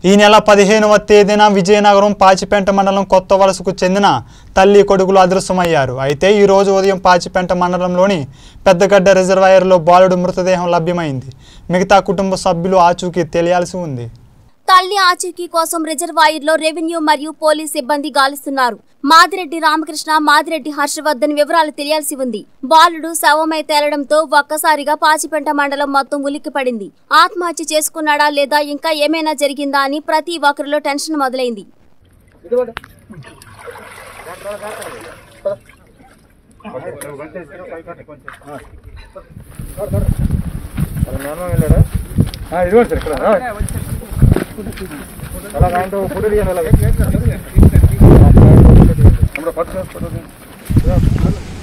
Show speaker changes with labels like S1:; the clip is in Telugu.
S1: ఈ నెల పదిహేనవ తేదీన విజయనగరం పాచిపెంట మండలం కొత్త వలసకు చెందిన తల్లి కొడుకులు అదృశ్యమయ్యారు అయితే ఈ రోజు ఉదయం పాచిపెంట మండలంలోని పెద్దగడ్డ రిజర్వాయర్లో బాలుడు మృతదేహం లభ్యమైంది మిగతా కుటుంబ సభ్యులు ఆచూకీ తెలియాల్సి ఉంది
S2: తల్లి ఆచూకీ కోసం రిజర్వాయర్లో రెవెన్యూ మరియు పోలీస్ సిబ్బంది గాలిస్తున్నారు మాదిరెడ్డి రామకృష్ణ మాదిరెడ్డి హర్షవర్ధన్ వివరాలు తెలియాల్సి ఉంది బాలుడు శవమై తేలడంతో ఒక్కసారిగా పాచిపెంట మండలం మొత్తం ఉలిక్కిపడింది ఆత్మహత్య చేసుకున్నాడా లేదా ఇంకా ఏమైనా జరిగిందా అని ప్రతి ఒక్కరిలో టెన్షన్ మొదలైంది
S3: ఇదిగోండి సార్ ఇక్కడ అలా కాంటో ఫోటో తీయండి అలాగే పట్టు